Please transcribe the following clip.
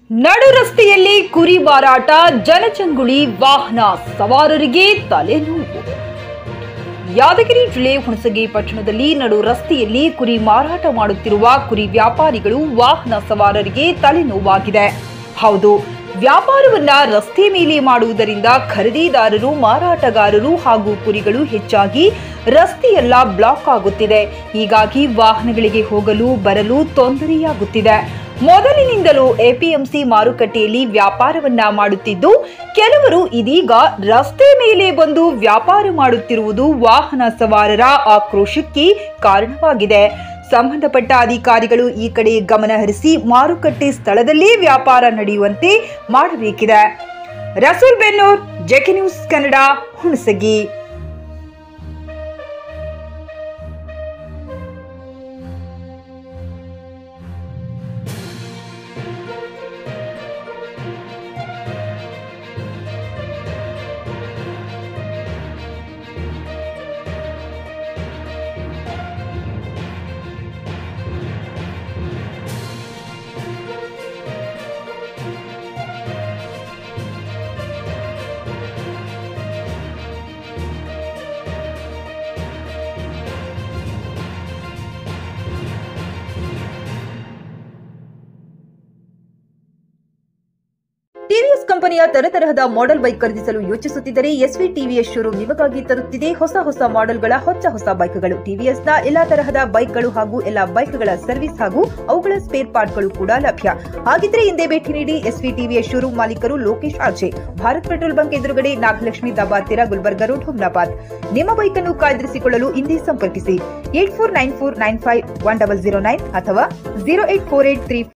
ನಡು ರಸ್ತೆಯಲ್ಲಿ ಕುರಿ ಮಾರಾಟ ಜನಚಂಗುಳಿ ವಾಹನ ಸವಾರರಿಗೆ ತಲೆನೋವು ಯಾದಗಿರಿ ಜಿಲ್ಲೆ ಹುಣಸಗಿ ಪಟ್ಟಣದಲ್ಲಿ ನಡು ರಸ್ತೆಯಲ್ಲಿ ಕುರಿ ಮಾರಾಟ ಮಾಡುತ್ತಿರುವ ಕುರಿ ವ್ಯಾಪಾರಿಗಳು ವಾಹನ ಸವಾರರಿಗೆ ತಲೆನೋವಾಗಿದೆ ಹೌದು ವ್ಯಾಪಾರವನ್ನ ರಸ್ತೆ ಮೇಲೆ ಮಾಡುವುದರಿಂದ ಖರೀದಿದಾರರು ಮಾರಾಟಗಾರರು ಹಾಗೂ ಕುರಿಗಳು ಹೆಚ್ಚಾಗಿ ರಸ್ತೆಯೆಲ್ಲ ಬ್ಲಾಕ್ ಆಗುತ್ತಿದೆ ಹೀಗಾಗಿ ವಾಹನಗಳಿಗೆ ಹೋಗಲು ಬರಲು ತೊಂದರೆಯಾಗುತ್ತಿದೆ ಮೊದಲಿನಿಂದಲೂ ಎಪಿಎಂಸಿ ಮಾರುಕಟ್ಟೆಯಲ್ಲಿ ವ್ಯಾಪಾರವನ್ನ ಮಾಡುತ್ತಿದ್ದು ಕೆಲವರು ಇದೀಗ ರಸ್ತೆ ಮೇಲೆ ಬಂದು ವ್ಯಾಪಾರ ಮಾಡುತ್ತಿರುವುದು ವಾಹನ ಸವಾರರ ಆಕ್ರೋಶಕ್ಕೆ ಕಾರಣವಾಗಿದೆ ಸಂಬಂಧಪಟ್ಟ ಅಧಿಕಾರಿಗಳು ಈ ಕಡೆ ಗಮನ ಹರಿಸಿ ಮಾರುಕಟ್ಟೆ ಸ್ಥಳದಲ್ಲೇ ವ್ಯಾಪಾರ ನಡೆಯುವಂತೆ ಮಾಡಬೇಕಿದೆ Rasool Bennur JK news Kannada Hunasagi TVS ಕಂಪನಿಯ ತರತರಹದ ಮಾಡೆಲ್ ಬೈಕ್ ಖರೀದಿಸಲು ಯೋಚಿಸುತ್ತಿದ್ದರೆ ಎಸ್ವಿ ಟಿವಿಎಸ್ ಶೋರೂಮ್ ನಿಮಗಾಗಿ ತರುತ್ತಿದೆ ಹೊಸ ಹೊಸ ಮಾಡೆಲ್ಗಳ ಹೊಸ ಹೊಸ ಬೈಕ್ಗಳು ಟಿವಿಎಸ್ನ ಎಲ್ಲಾ ತರಹದ ಬೈಕ್ಗಳು ಹಾಗೂ ಎಲ್ಲಾ ಬೈಕ್ಗಳ ಸರ್ವಿಸ್ ಹಾಗೂ ಅವುಗಳ ಸ್ಪೇರ್ ಪಾರ್ಟ್ಗಳು ಕೂಡ ಲಭ್ಯ ಹಾಗಿದ್ರೆ ಹಿಂದೆ ಭೇಟಿ ನೀಡಿ ಎಸ್ವಿ ಟಿವಿಎಸ್ ಶೋರೂಮ್ ಮಾಲೀಕರು Lokesh RJ Bharat petrol bunk ಎದುರುಗಡೆ ನಾಗಲಕ್ಷ್ಮಿ ದಾಬಾ ಹತ್ತಿರ ಗುಲ್ಬರ್ಗ ರೋಡ್ ಹುಮ್ನಾಬಾದ್ ನಿಮ್ಮ ಬೈಕ್ ಅನ್ನು ಕಾಯ್ದಿರಿಸಿಕೊಳ್ಳಲು ಹಿಂದೆ ಸಂಪರ್ಕಿಸಿ eight four nine four nine five one double zero nine ಅಥವಾ zero eight four eight three